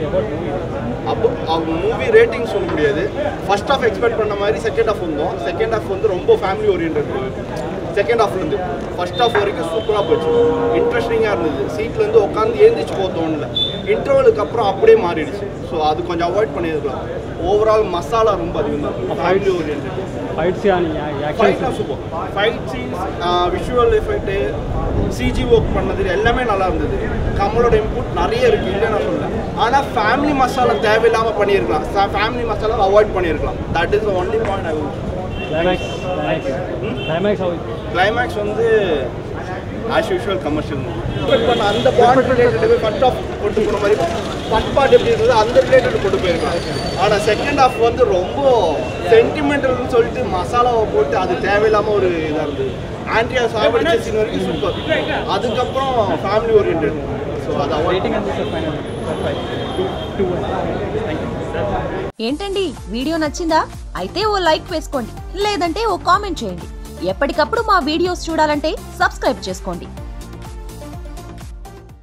about movie? அப்போ அவங்க movie rating சொல்ல முடியாது ஃபர்ஸ்ட் ஹாஃப் எக்ஸ்பெக்ட் பண்ண மாதிரி செகண்ட் ஹாஃப் வந்தோம் செகண்ட் ஹாஃப் வந்து ரொம்ப ஃபேமிலி ஓரியன்ட் செகண்ட் ஹாஃப்லேருந்து ஃபர்ஸ்ட் ஹாஃப் வரைக்கும் சூப்பராக போச்சு இன்ட்ரெஸ்டிங்காக இருந்தது சீட்லேருந்து உட்காந்து ஏந்திரிச்சு போக தோணல இன்டர்வலுக்கு அப்புறம் அப்படியே மாறிடுச்சு ஸோ அது கொஞ்சம் அவாய்ட் பண்ணியிருக்கலாம் ஓவரால் மசாலா ரொம்ப அதிகமாக இருக்கும் ஃபேமிலி ஓரியன்ட் ஃபைட்ஸ் யானி ஆக்ஷன் ஃபைட்லாம் super fight scenes visual effect CG work பண்ணது எல்லாமே நல்லா இருந்தது கமலோட இன்புட் நிறைய இருக்குது இல்லை நான் சொல்ல ஆனால் ஃபேமிலி மசாலா தேவையில்லாமல் பண்ணியிருக்கலாம் ஃபேமிலி மசாலா அவாய்ட் பண்ணியிருக்கலாம் that is only point I climax climax how climax வந்து ஆஸ் யூஷுவல் கமர்ஷியல் எக்ஸ்பெக்ட் பண்ண அந்த பாயிண்ட் ரிலேட்டட் ஃபர்ஸ்ட் ஆஃப் கொண்டு போன மாதிரி ஃபர்ஸ்ட் பார்ட் எப்படி இருந்தது அந்த ரிலேட்டட் கொண்டு போயிருக்கலாம் ஆனால் செகண்ட் ஹாஃப் வந்து ரொம்ப சென்டிமெண்டல்னு சொல்லிட்டு மசாலாவை போட்டு அது தேவையில்லாமல் ஒரு இதாக இருந்தது ஆண்ட்ரியா சாப்பிடுச்ச சீன் வரைக்கும் சூப்பர் அதுக்கப்புறம் ஃபேமிலி ஓரியன்ட் ஸோ அதை avoid రేటింగ్ ఎంత sir final two two thank you ఏంటండి వీడియో నచ్చిందా అయితే ఓ లైక్ వేసుకోండి లేదంటే ఓ కామెంట్ చేయండి ఎప్పటికప్పుడు మా వీడియోస్ చూడాలంటే సబ్స్క్రైబ్ చేసుకోండి